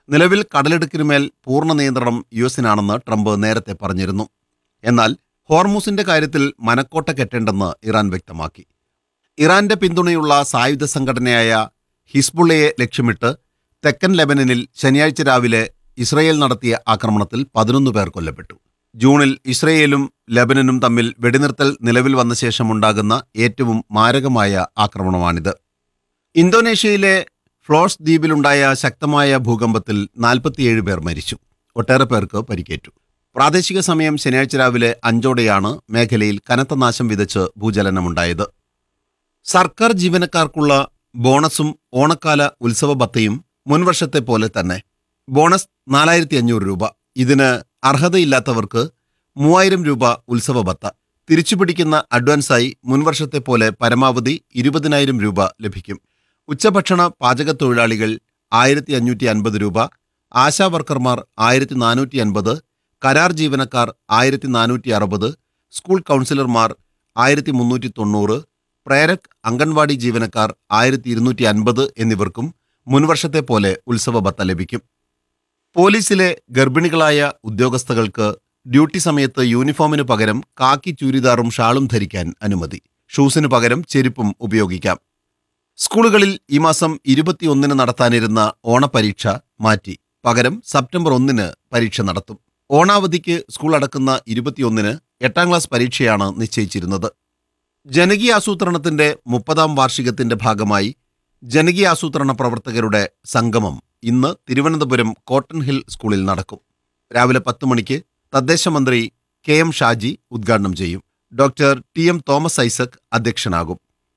നിലവിൽ കടലിടുക്കിനുമേൽ പൂർണ്ണ നിയന്ത്രണം യു എസിനാണെന്ന് ട്രംപ് നേരത്തെ പറഞ്ഞിരുന്നു എന്നാൽ ഹോർമൂസിന്റെ കാര്യത്തിൽ മനക്കോട്ട കെട്ടേണ്ടെന്ന് ഇറാൻ വ്യക്തമാക്കി ഇറാന്റെ പിന്തുണയുള്ള സായുധ സംഘടനയായ ഹിസ്ബുള്ളയെ ലക്ഷ്യമിട്ട് തെക്കൻ ലെബനനിൽ ശനിയാഴ്ച രാവിലെ ഇസ്രയേൽ നടത്തിയ ആക്രമണത്തിൽ പതിനൊന്ന് പേർ കൊല്ലപ്പെട്ടു ജൂണിൽ ഇസ്രയേലും ലബനനും തമ്മിൽ വെടിനിർത്തൽ നിലവിൽ വന്ന ശേഷമുണ്ടാകുന്ന ഏറ്റവും മാരകമായ ആക്രമണമാണിത് ഇന്തോനേഷ്യയിലെ ഫ്ലോസ് ദ്വീപിലുണ്ടായ ശക്തമായ ഭൂകമ്പത്തിൽ നാൽപ്പത്തിയേഴ് പേർ മരിച്ചു ഒട്ടേറെ പേർക്ക് പരിക്കേറ്റു പ്രാദേശിക സമയം ശനിയാഴ്ച രാവിലെ അഞ്ചോടെയാണ് മേഖലയിൽ കനത്ത നാശം വിതച്ച് ഭൂചലനമുണ്ടായത് സർക്കാർ ജീവനക്കാർക്കുള്ള ബോണസും ഓണക്കാല ഉത്സവ ബത്തയും മുൻവർഷത്തെ പോലെ തന്നെ ബോണസ് നാലായിരത്തി അഞ്ഞൂറ് രൂപ ഇതിന് അർഹതയില്ലാത്തവർക്ക് മൂവായിരം രൂപ ഉത്സവ ബത്ത തിരിച്ചുപിടിക്കുന്ന അഡ്വാൻസായി മുൻവർഷത്തെ പോലെ പരമാവധി ഇരുപതിനായിരം രൂപ ലഭിക്കും ഉച്ചഭക്ഷണ പാചക തൊഴിലാളികൾ ആയിരത്തി അഞ്ഞൂറ്റി അൻപത് രൂപ ആശാ വർക്കർമാർ ആയിരത്തി നാനൂറ്റി അൻപത് കരാർ ജീവനക്കാർ ആയിരത്തി നാനൂറ്റി അറുപത് സ്കൂൾ കൗൺസിലർമാർ ആയിരത്തി മുന്നൂറ്റി തൊണ്ണൂറ് പ്രേരക് അംഗൻവാടി ജീവനക്കാർ ആയിരത്തി ഇരുന്നൂറ്റി അൻപത് എന്നിവർക്കും മുൻവർഷത്തെ പോലെ ഉത്സവ ബത്ത ലഭിക്കും പോലീസിലെ ഗർഭിണികളായ ഉദ്യോഗസ്ഥകൾക്ക് ഡ്യൂട്ടി സമയത്ത് യൂണിഫോമിന് പകരം കാക്കി ചൂരിദാറും ഷാളും ധരിക്കാൻ അനുമതി ഷൂസിന് പകരം ചെരുപ്പും ഉപയോഗിക്കാം സ്കൂളുകളിൽ ഈ മാസം ഇരുപത്തിയൊന്നിന് നടത്താനിരുന്ന ഓണപരീക്ഷ മാറ്റി പകരം സെപ്റ്റംബർ ഒന്നിന് പരീക്ഷ നടത്തും ഓണാവധിക്ക് സ്കൂൾ അടക്കുന്ന ഇരുപത്തിയൊന്നിന് എട്ടാം ക്ലാസ് പരീക്ഷയാണ് നിശ്ചയിച്ചിരുന്നത് ജനകീയാസൂത്രണത്തിന്റെ മുപ്പതാം വാർഷികത്തിന്റെ ഭാഗമായി ജനകീയാസൂത്രണ പ്രവർത്തകരുടെ സംഗമം ഇന്ന് തിരുവനന്തപുരം കോട്ടൺ ഹിൽ സ്കൂളിൽ നടക്കും രാവിലെ പത്ത് മണിക്ക് തദ്ദേശ മന്ത്രി കെ എം ഷാജി ഉദ്ഘാടനം ചെയ്യും doctor T M Thomas Isaac അധ്യക്ഷനാകും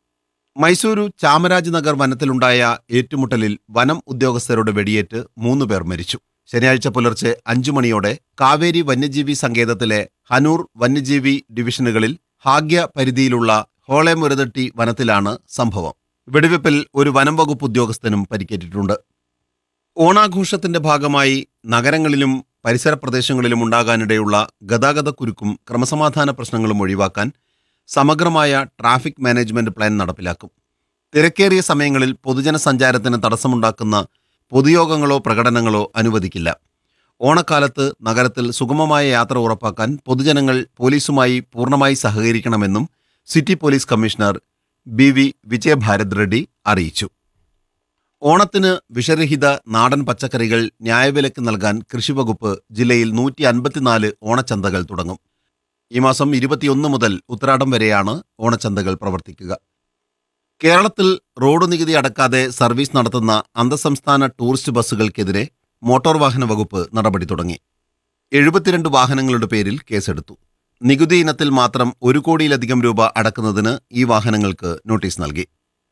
മൈസൂരു ചാമരാജ് നഗർ വനത്തിലുണ്ടായ ഏറ്റുമുട്ടലിൽ വനം ഉദ്യോഗസ്ഥരുടെ വെടിയേറ്റ് മൂന്ന് പേർ മരിച്ചു ശനിയാഴ്ച പുലർച്ചെ അഞ്ചു മണിയോടെ കാവേരി വന്യജീവി സങ്കേതത്തിലെ ഹനൂർ വന്യജീവി ഡിവിഷനുകളിൽ ഭാഗ്യ പരിധിയിലുള്ള ഹോളെമുരതട്ടി വനത്തിലാണ് സംഭവം വെടിവെപ്പിൽ ഒരു വനം വകുപ്പ് ഉദ്യോഗസ്ഥനും പരിക്കേറ്റിട്ടുണ്ട് ഓണാഘോഷത്തിന്റെ ഭാഗമായി നഗരങ്ങളിലും പരിസര പ്രദേശങ്ങളിലും ഉണ്ടാകാനിടയുള്ള ഗതാഗതക്കുരുക്കും ക്രമസമാധാന പ്രശ്നങ്ങളും ഒഴിവാക്കാൻ സമഗ്രമായ ട്രാഫിക് മാനേജ്മെന്റ് പ്ലാൻ നടപ്പിലാക്കും തിരക്കേറിയ സമയങ്ങളിൽ പൊതുജന സഞ്ചാരത്തിന് തടസ്സമുണ്ടാക്കുന്ന പൊതുയോഗങ്ങളോ പ്രകടനങ്ങളോ അനുവദിക്കില്ല ഓണക്കാലത്ത് നഗരത്തിൽ സുഗമമായ യാത്ര ഉറപ്പാക്കാൻ പൊതുജനങ്ങൾ പോലീസുമായി പൂർണ്ണമായി സഹകരിക്കണമെന്നും city police commissioner B V Vijayabharath Reddy അറിയിച്ചു ഓണത്തിന് വിഷരഹിത നാടൻ പച്ചക്കറികൾ ന്യായവിലയ്ക്ക് നൽകാൻ കൃഷിവകുപ്പ് ജില്ലയിൽ നൂറ്റി അൻപത്തിനാല് ഓണച്ചന്തകൾ തുടങ്ങും ഈ മാസം ഇരുപത്തിയൊന്ന് മുതൽ ഉത്രാടം വരെയാണ് ഓണച്ചന്തകൾ പ്രവർത്തിക്കുക കേരളത്തിൽ റോഡ് നികുതി അടക്കാതെ സർവീസ് നടത്തുന്ന അന്തർസംസ്ഥാന ടൂറിസ്റ്റ് ബസ്സുകൾക്കെതിരെ മോട്ടോർ വാഹന വകുപ്പ് നടപടി തുടങ്ങി എഴുപത്തിരണ്ട് വാഹനങ്ങളുടെ പേരിൽ കേസെടുത്തു നികുതി ഇനത്തിൽ മാത്രം ഒരു കോടിയിലധികം രൂപ അടക്കുന്നതിന് ഈ വാഹനങ്ങൾക്ക് നോട്ടീസ് നൽകി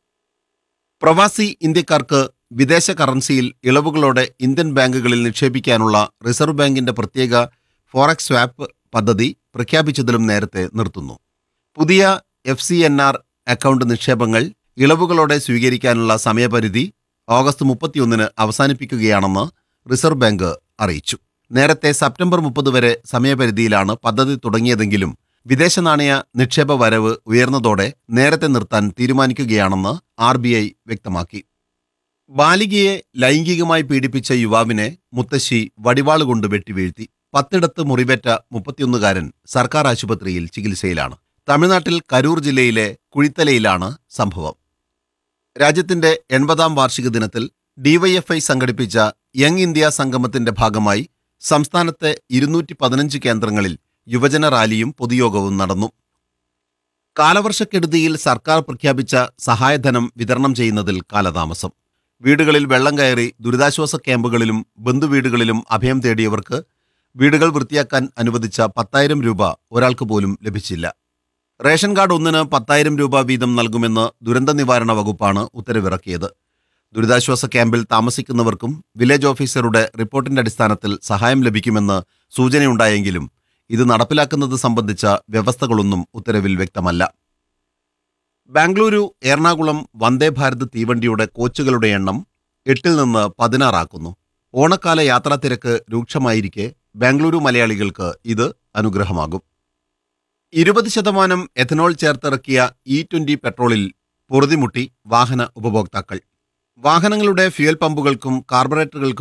പ്രവാസി ഇന്ത്യക്കാർക്ക് വിദേശ കറൻസിയിൽ ഇളവുകളോടെ ഇന്ത്യൻ ബാങ്കുകളിൽ നിക്ഷേപിക്കാനുള്ള റിസർവ് ബാങ്കിന്റെ പ്രത്യേക ഫോറക്സ് സ്വാപ്പ് പദ്ധതി പ്രഖ്യാപിച്ചതിലും നേരത്തെ നിർത്തുന്നു പുതിയ F C N R account നിക്ഷേപങ്ങൾ ഇളവുകളോടെ സ്വീകരിക്കാനുള്ള സമയപരിധി ഓഗസ്റ്റ് മുപ്പത്തിയൊന്നിന് അവസാനിപ്പിക്കുകയാണെന്ന് റിസർവ് ബാങ്ക് അറിയിച്ചു നേരത്തെ സെപ്റ്റംബർ മുപ്പത് വരെ സമയപരിധിയിലാണ് പദ്ധതി തുടങ്ങിയതെങ്കിലും വിദേശ നാണയ നിക്ഷേപ വരവ് ഉയർന്നതോടെ നേരത്തെ നിർത്താൻ തീരുമാനിക്കുകയാണെന്ന് ആർ ബി ഐ വ്യക്തമാക്കി ബാലികയെ ലൈംഗികമായി പീഡിപ്പിച്ച യുവാവിനെ മുത്തശ്ശി വടിവാളുകൊണ്ട് വെട്ടിവീഴ്ത്തി പത്തിടത്ത് മുറിവേറ്റ മുപ്പത്തിയൊന്നുകാരൻ സർക്കാർ ആശുപത്രിയിൽ ചികിത്സയിലാണ് തമിഴ്നാട്ടിൽ കരൂർ ജില്ലയിലെ കുഴിത്തലയിലാണ് സംഭവം രാജ്യത്തിന്റെ എൺപതാം വാർഷിക ദിനത്തിൽ ഡിവൈഎഫ്ഐ സംഘടിപ്പിച്ച യങ് ഇന്ത്യ സംഗമത്തിന്റെ ഭാഗമായി സംസ്ഥാനത്തെ ഇരുന്നൂറ്റി പതിനഞ്ച് കേന്ദ്രങ്ങളിൽ യുവജന റാലിയും പൊതുയോഗവും നടന്നു കാലവർഷക്കെടുതിയിൽ സർക്കാർ പ്രഖ്യാപിച്ച സഹായധനം വിതരണം ചെയ്യുന്നതിൽ കാലതാമസം വീടുകളിൽ വെള്ളം കയറി ദുരിതാശ്വാസ ക്യാമ്പുകളിലും ബന്ധുവീടുകളിലും അഭയം തേടിയവർക്ക് വീടുകൾ വൃത്തിയാക്കാൻ അനുവദിച്ച പത്തായിരം രൂപ ഒരാൾക്ക് പോലും ലഭിച്ചില്ല റേഷൻ കാർഡ് ഒന്നിന് പത്തായിരം രൂപ വീതം നൽകുമെന്ന് ദുരന്ത നിവാരണ വകുപ്പാണ് ഉത്തരവിറക്കിയത് ദുരിതാശ്വാസ ക്യാമ്പിൽ താമസിക്കുന്നവർക്കും വില്ലേജ് ഓഫീസറുടെ റിപ്പോർട്ടിന്റെ അടിസ്ഥാനത്തിൽ സഹായം ലഭിക്കുമെന്ന് സൂചനയുണ്ടായെങ്കിലും ഇത് നടപ്പിലാക്കുന്നത് സംബന്ധിച്ച വ്യവസ്ഥകളൊന്നും ഉത്തരവിൽ വ്യക്തമല്ല ബാംഗ്ലൂരു എറണാകുളം വന്ദേ ഭാരത് തീവണ്ടിയുടെ കോച്ചുകളുടെ എണ്ണം എട്ടിൽ നിന്ന് പതിനാറാക്കുന്നു ഓണക്കാല യാത്രാ തിരക്ക് രൂക്ഷമായിരിക്കെ ബാംഗ്ലൂരു മലയാളികൾക്ക് ഇത് അനുഗ്രഹമാകും ഇരുപത് ശതമാനം എഥനോൾ ചേർത്തിറക്കിയ ഇ ട്വന്റി പെട്രോളിൽ പൊറുതിമുട്ടി വാഹന ഉപഭോക്താക്കൾ വാഹനങ്ങളുടെ ഫ്യുവൽ പമ്പുകൾക്കും കാർബറേറ്ററുകൾക്കും